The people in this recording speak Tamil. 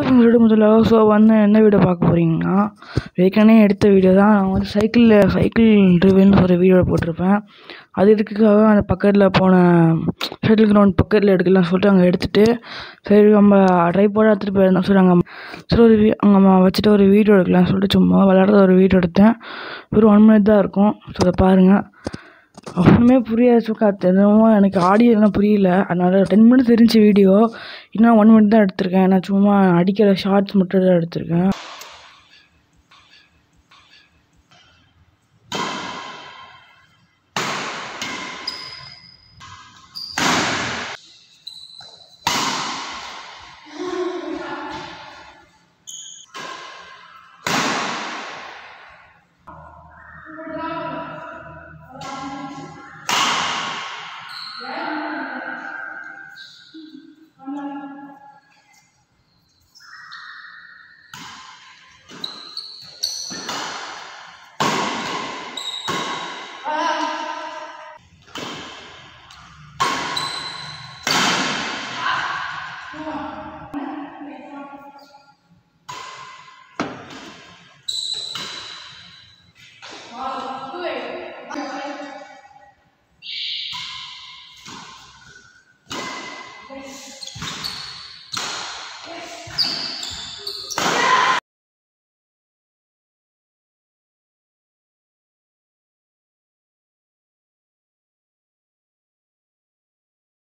ஹலோ ஃப்ரெண்ட்ஸோட முதல்ல ஸோ வந்து என்ன வீடியோ பார்க்க போகிறீங்கன்னா ஏற்கனவே எடுத்த வீடியோ தான் நான் வந்து சைக்கிளில் சைக்கிள் ரிவ்யூன்னு ஒரு வீடியோ போட்டிருப்பேன் அது எடுக்கிறதுக்காக அந்த பக்கத்தில் போன ஷட்டில் கிரவுண்ட் பக்கத்தில் எடுக்கலாம் சொல்லிட்டு அங்கே எடுத்துகிட்டு சரி நம்ம ட்ரைபோட எடுத்துகிட்டு போயிருந்தோம் சரி அங்கே சரி ஒரு வீ அங்கே வச்சுட்டு ஒரு வீடியோ எடுக்கலாம் சொல்லிட்டு சும்மா விளையாடுறது ஒரு வீடியோ எடுத்தேன் ஒரு ஒன் மினிட் தான் இருக்கும் ஸோ அதை பாருங்கள் ஒன்றுமே புரியாது சுக்கா என்னமோ எனக்கு ஆடியோ எல்லாம் புரியல அதனால் டென் மினிட்ஸ் இருந்துச்சு வீடியோ இன்னும் ஒன் மினிட் தான் எடுத்திருக்கேன் நான் சும்மா அடிக்கிற ஷார்ட்ஸ் மட்டும் தான் எடுத்திருக்கேன்